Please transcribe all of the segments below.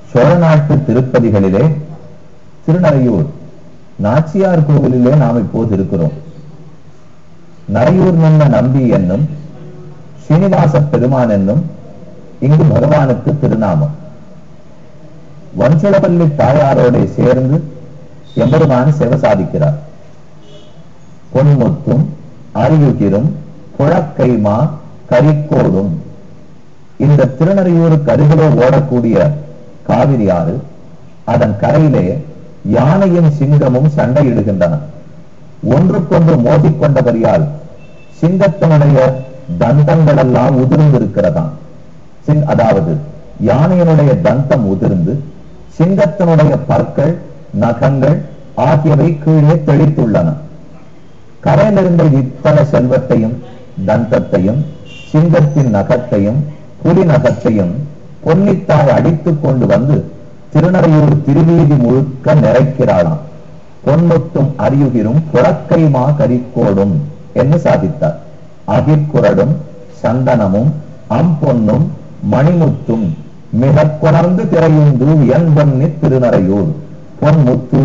சோழ நாட்டு திருப்பதிகளிலே திருநறையூர் நாச்சியார் கோவிலிலே நாம் இப்போது இருக்கிறோம் நரையூர் நின்ன நம்பி என்னும் ஸ்ரீனிவாச பெருமான் என்னும் இங்கு பகவானுக்கு திருநாமம் வஞ்சளப்பள்ளி தாயாரோட சேர்ந்து எம்பெருமான் சேவை சாதிக்கிறார் பொன்முத்தும் அரியுகிரும் புழக்கைமா கரிக்கோடும் இந்த திருநறையூருக்கு அருகிலே ஓடக்கூடிய காவிரி ஆறு அதன் கரையிலே யானையும் சிங்கமும் சண்டையிடுகின்றன ஒன்றுக்கொன்று மோதிக்கொண்டபடியால் சிங்கத்தினுடைய தந்தங்கள் எல்லாம் உதிர்ந்திருக்கிறதாம் சிங் அதாவது யானையினுடைய தந்தம் உதிர்ந்து சிங்கத்தினுடைய பற்கள் நகங்கள் ஆகியவை கீழே தெளித்துள்ளன கரையிலிருந்த இத்தனை செல்வத்தையும் தந்தத்தையும் சிங்கத்தின் நகத்தையும் புலி நகத்தையும் பொன்னித்தாய் அடித்துக் கொண்டு வந்து திருநறையூர் திருவீதி முழுக்க நிறைக்கிறாளாம் பொன்முத்தும் அரியுகிரும் புறக்கைமா கரிக்கோடும் என்று சாதித்தார் அகிர்குரடும் சந்தனமும் அம்பொன்னும் மணிமுத்தும் மிக குணர்ந்து திரையுண்டு என் பொன்னி திருநறையூர் பொன்முத்து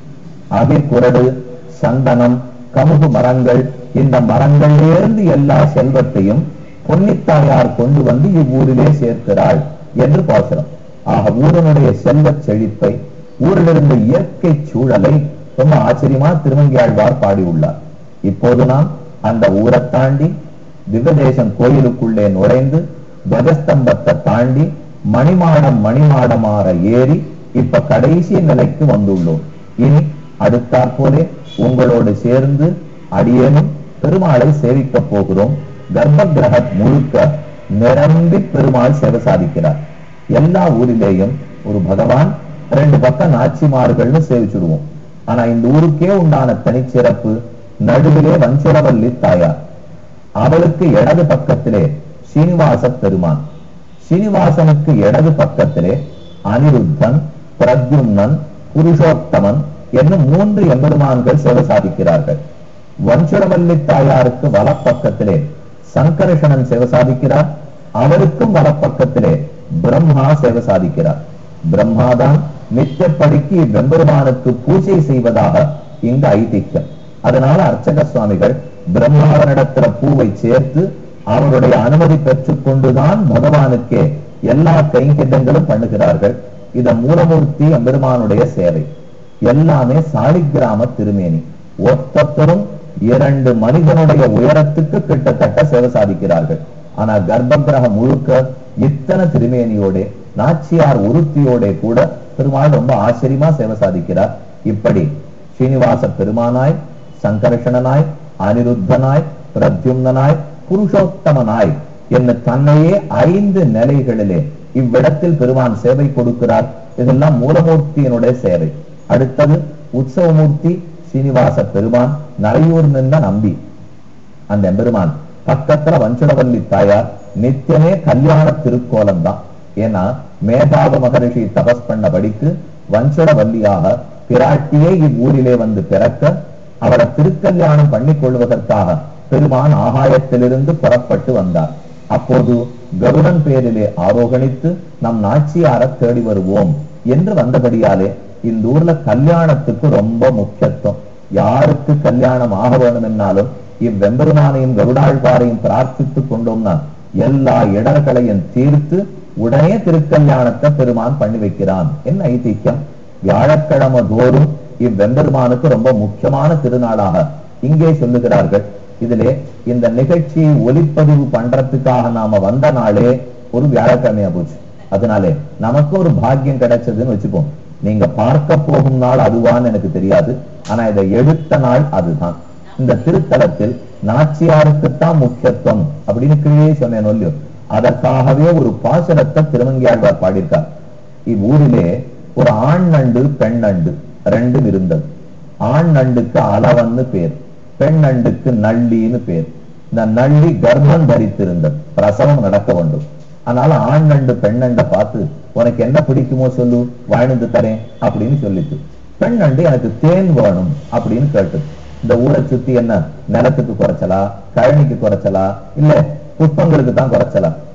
அகிர்குரடு சந்தனம் கமுகு மரங்கள் இந்த மரங்களிலிருந்து எல்லா செல்வத்தையும் பொன்னித்தாயார் கொண்டு வந்து இவ்வூரிலே சேர்க்கிறாள் என்று பாசுரம் ஆக ஊரனுடைய செல்வச் செழிப்பை ஊரில் இருந்த இயற்கை சூழலை ரொம்ப ஆச்சரியமா திருமங்கியாழ்வார் பாடியுள்ளார் இப்போது நாம் அந்த ஊரை தாண்டி திவ்யதேசம் கோயிலுக்குள்ளே நுழைந்து துவஜஸ்தம்பத்தை தாண்டி மணிமாடம் மணிமாடமாற ஏறி இப்ப கடைசி நிலைக்கு வந்துள்ளோம் இனி அடுத்தாற்போலே உங்களோடு சேர்ந்து அடியேனும் பெருமாளை சேவிக்க போகிறோம் கர்ப்ப கிரக முழுக்க நிரம்பி பெருமாள் சேவை சாதிக்கிறார் எல்லா ஊரிலேயும் ஒரு பகவான் ரெண்டு பக்கம் நாச்சிமார்கள்னு சேவிச்சுடுவோம் ஆனா இந்த ஊருக்கே உண்டான தனிச்சிறப்பு நடுவிலே வஞ்சுரவல்லி தாயார் அவளுக்கு இடது பக்கத்திலே ஸ்ரீனிவாச பெருமான் ஸ்ரீனிவாசனுக்கு இடது பக்கத்திலே அனிருத்தன் பிரத்யும்னன் புருஷோத்தமன் என்னும் மூன்று எம்பெருமான்கள் சேவை சாதிக்கிறார்கள் வஞ்சுரவல்லி தாயாருக்கு வலப்பக்கத்திலே சங்கர்ஷணன் சேவை சாதிக்கிறார் அவருக்கும் வலப்பக்கத்திலே பிரம்மா சேவை சாதிக்கிறார் பிரம்மாதான் நித்தியப்படிக்கு வெம்பெருமானுக்கு பூஜை செய்வதாக இங்கு ஐதிக்கம் அதனால அர்ச்சக சுவாமிகள் பிரம்மாவனிடத்துல பூவை சேர்த்து அவருடைய அனுமதி பெற்றுக் கொண்டுதான் பகவானுக்கே எல்லா கைங்கரியங்களும் பண்ணுகிறார்கள் இத மூலமூர்த்தி எம்பெருமானுடைய சேவை எல்லாமே சாலிகிராம திருமேனி ஒத்தத்தரும் இரண்டு மனிதனுடைய உயரத்துக்கு கிட்டத்தட்ட சேவை சாதிக்கிறார்கள் ஆனா கர்ப்பகிரகம் முழுக்க இத்தனை திருமேனியோட நாச்சியார் உருத்தியோட கூட பெருமாள் ரொம்ப ஆச்சரியமா சேவை சாதிக்கிறார் இப்படி ஸ்ரீனிவாச பெருமானாய் சங்கர்ஷணனாய் அனிருத்தனாய் பிரத்யும்னாய் புருஷோத்தமனாய் என்ன தன்னையே ஐந்து நிலைகளிலே இவ்விடத்தில் பெருமான் சேவை கொடுக்கிறார் இதெல்லாம் மூலமூர்த்தியினுடைய சேவை அடுத்தது உற்சவமூர்த்தி ஸ்ரீனிவாச பெருமான் நரையூர் நின்ற நம்பி அந்த எம்பெருமான் பக்கத்துல வஞ்சுடவல்லி தாயார் நித்தியமே கல்யாண திருக்கோலம் தான் ஏன்னா மேதாவ மகரிஷி தபஸ் பண்ணபடிக்கு வஞ்சுடவல்லியாக பிராட்டியே இவ்வூரிலே வந்து பிறக்க அவரை திருக்கல்யாணம் பண்ணிக் கொள்வதற்காக பெருமான் ஆகாயத்திலிருந்து புறப்பட்டு வந்தார் அப்போது கருடன் பேரிலே ஆரோகணித்து நம் நாச்சியார தேடி வருவோம் என்று வந்தபடியாலே இந்த ஊர்ல கல்யாணத்துக்கு ரொம்ப முக்கியத்துவம் யாருக்கு கல்யாணம் ஆக வேணும் என்னாலும் இவ்வெம்பெருமானையும் கருடாழ்வாரையும் பிரார்த்தித்துக் கொண்டோம்னா எல்லா இடர்களையும் தீர்த்து உடனே திருக்கல்யாணத்தை பெருமான் பண்ணி வைக்கிறான் என்ன ஐதிக்கம் வியாழக்கிழமை தோறும் இவ்வெம்பெருமானுக்கு ரொம்ப முக்கியமான திருநாளாக இங்கே சொல்லுகிறார்கள் இதிலே இந்த நிகழ்ச்சியை ஒலிப்பதிவு பண்றதுக்காக நாம வந்த நாளே ஒரு வியாழக்கிழமையா போச்சு அதனாலே நமக்கு ஒரு பாக்கியம் கிடைச்சதுன்னு வச்சுப்போம் நீங்க பார்க்க போகும் நாள் அதுவான்னு எனக்கு தெரியாது ஆனா இதை எடுத்த நாள் அதுதான் இந்த திருத்தலத்தில் நாச்சியாருக்குத்தான் முக்கியத்துவம் அப்படின்னு கீழே சொன்னேன் இல்லையோ அதற்காகவே ஒரு பாசனத்தை திருமங்கியாழ்வார் பாடியிருக்கார் இவ்வூரிலே ஒரு ஆண் நண்டு பெண் நண்டு ரெண்டும் இருந்தது ஆண் நண்டுக்கு அளவன்னு பேர் பெண் நண்டுக்கு நள்ளின்னு பேர் இந்த நள்ளி கர்ப்பம் தரித்திருந்தது பிரசவம் நடக்க வேண்டும் அதனால ஆண் நண்டு பெண் நண்டை பார்த்து உனக்கு என்ன பிடிக்குமோ சொல்லு வாழ்ந்து தரேன் அப்படின்னு சொல்லிட்டு பெண் நண்டு எனக்கு தேன் வேணும் அப்படின்னு கேட்டது இந்த ஊரை சுத்தி என்ன நிலத்துக்கு குறைச்சலா கழனிக்கு குறைச்சலா இல்ல புஷ்பங்களுக்கு தான் குறைச்சலா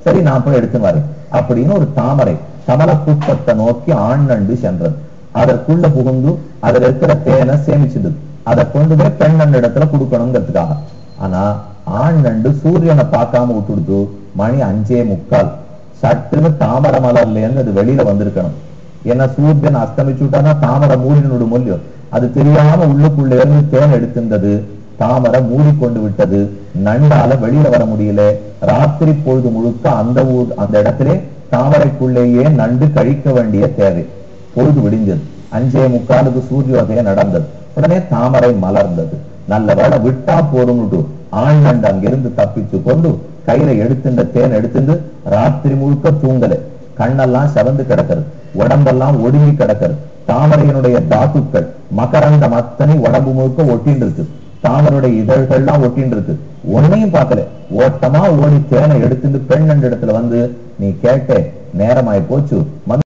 சரி நான் போய் எடுத்து வரேன் அப்படின்னு ஒரு தாமரை கமல புஷ்பத்தை நோக்கி ஆண் நண்டு சென்றது அதற்குள்ள புகுந்து அதுல இருக்கிற தேனை சேமிச்சது அதை கொண்டு போய் பெண் நண்டு இடத்துல கொடுக்கணுங்கிறதுக்காக ஆனா ஆண் நண்டு சூரியனை பார்க்காம விட்டுடுத்து மணி அஞ்சே முக்கால் சட்டுன்னு தாமரை மலர்ல இருந்து அது வெளியில வந்திருக்கணும் ஏன்னா சூரியன் அஸ்தமிச்சு விட்டானா தாமரை மூடினோட மூலியம் அது தெரியாம உள்ளுக்குள்ள இருந்து தேன் எடுத்திருந்தது தாமரை மூடிக்கொண்டு விட்டது நண்டால வெளியில வர முடியல ராத்திரி பொழுது முழுக்க அந்த ஊர் அந்த இடத்திலே தாமரைக்குள்ளேயே நண்டு கழிக்க வேண்டிய தேவை பொழுது விடிஞ்சது அஞ்சே முக்காலுக்கு சூரியோதயம் நடந்தது உடனே தாமரை மலர்ந்தது நல்ல வேளை விட்டா போதும்னுட்டு ஆண் நண்டு அங்கிருந்து தப்பிச்சு கொண்டு கையில எடுத்துட்ட தேன் எடுத்துட்டு ராத்திரி முழுக்க தூங்கல கண்ணெல்லாம் செவந்து கிடக்கிறது உடம்பெல்லாம் ஒடுங்கி கிடக்கிறது தாமரையினுடைய தாத்துக்கள் மகரந்த மத்தனை உடம்பு முழுக்க ஒட்டின்னு இருக்கு தாமரையுடைய இதழ்கள்லாம் ஒட்டின்னு இருக்கு ஒன்னையும் பார்க்கல ஓட்டமா ஓடி தேனை எடுத்துட்டு பெண் நண்டு இடத்துல வந்து நீ கேட்டே நேரமாய் போச்சு வந்து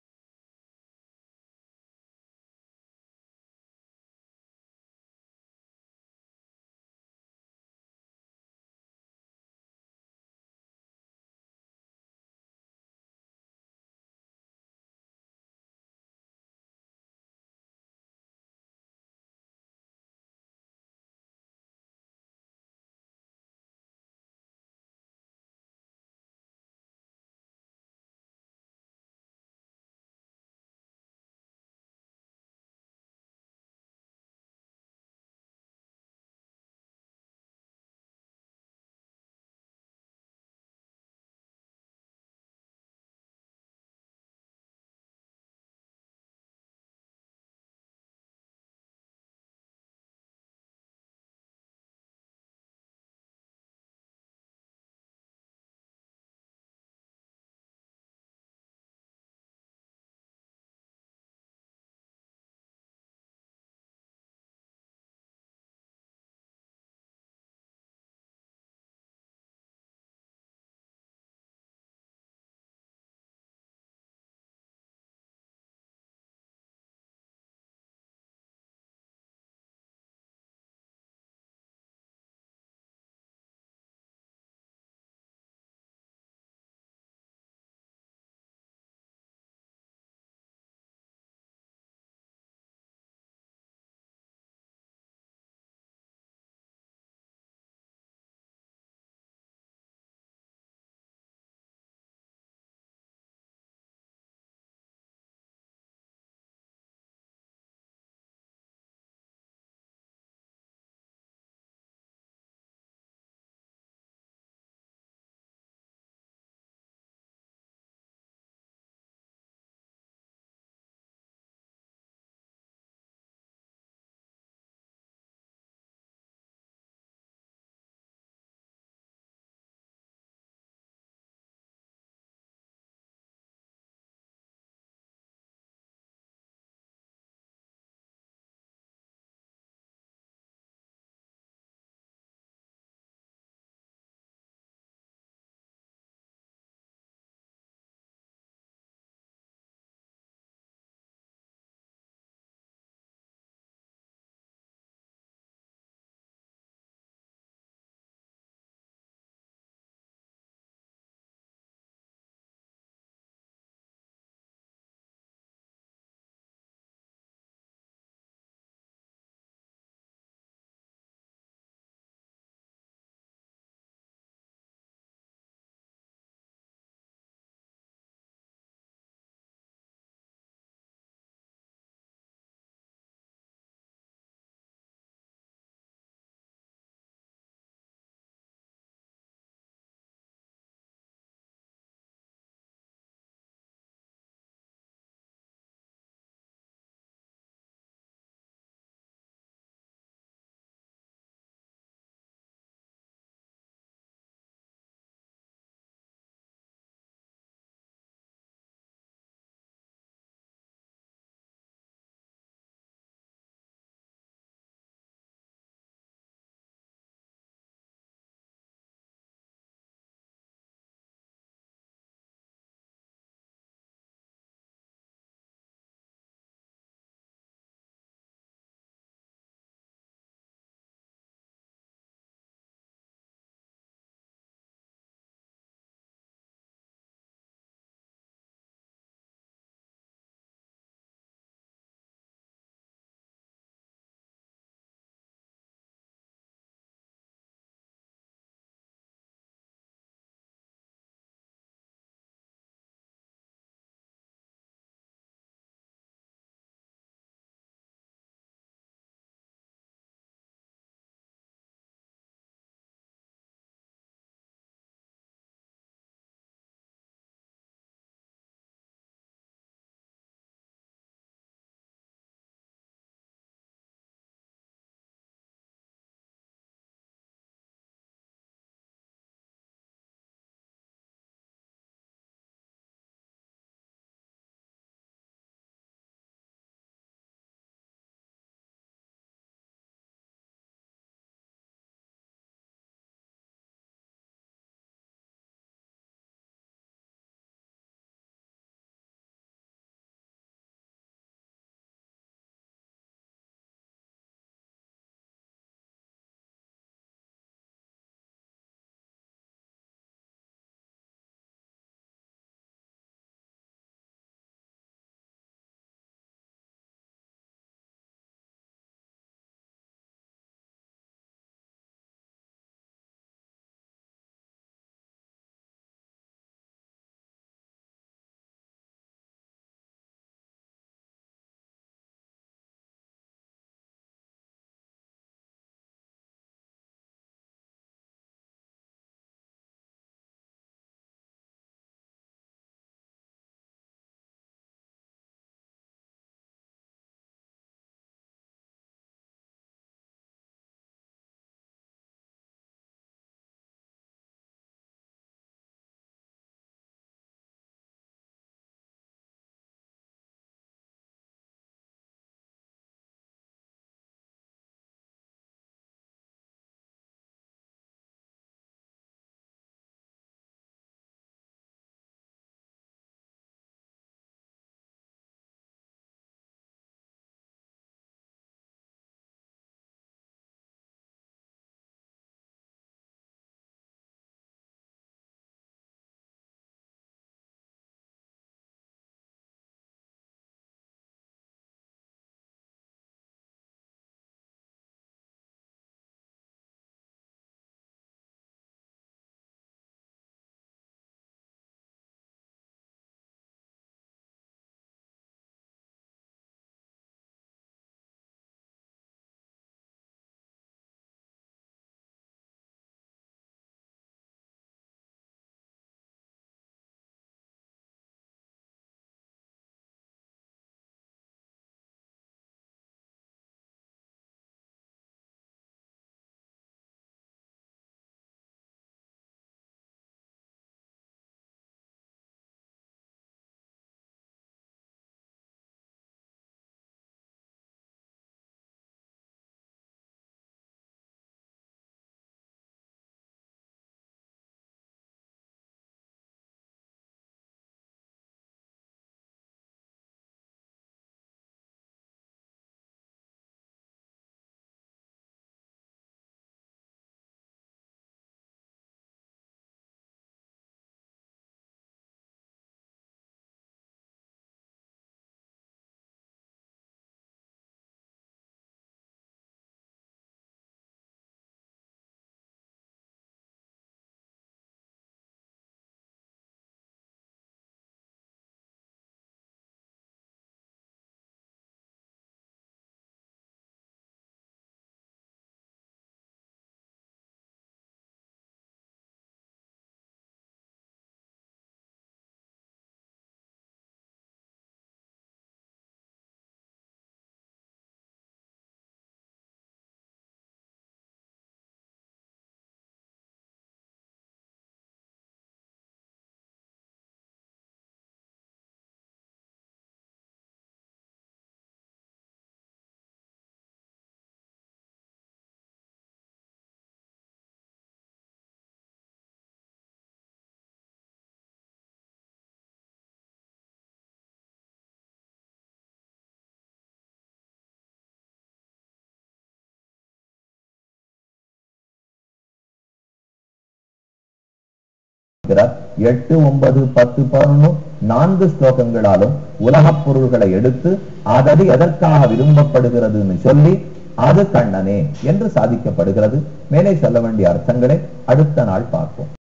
சாதிக்கிறார் எட்டு ஒன்பது பத்து பதினொன்னு நான்கு ஸ்லோகங்களாலும் உலகப் பொருள்களை எடுத்து அதது எதற்காக விரும்பப்படுகிறதுன்னு சொல்லி அது கண்ணனே என்று சாதிக்கப்படுகிறது மேலே சொல்ல வேண்டிய அர்த்தங்களை அடுத்த நாள் பார்ப்போம்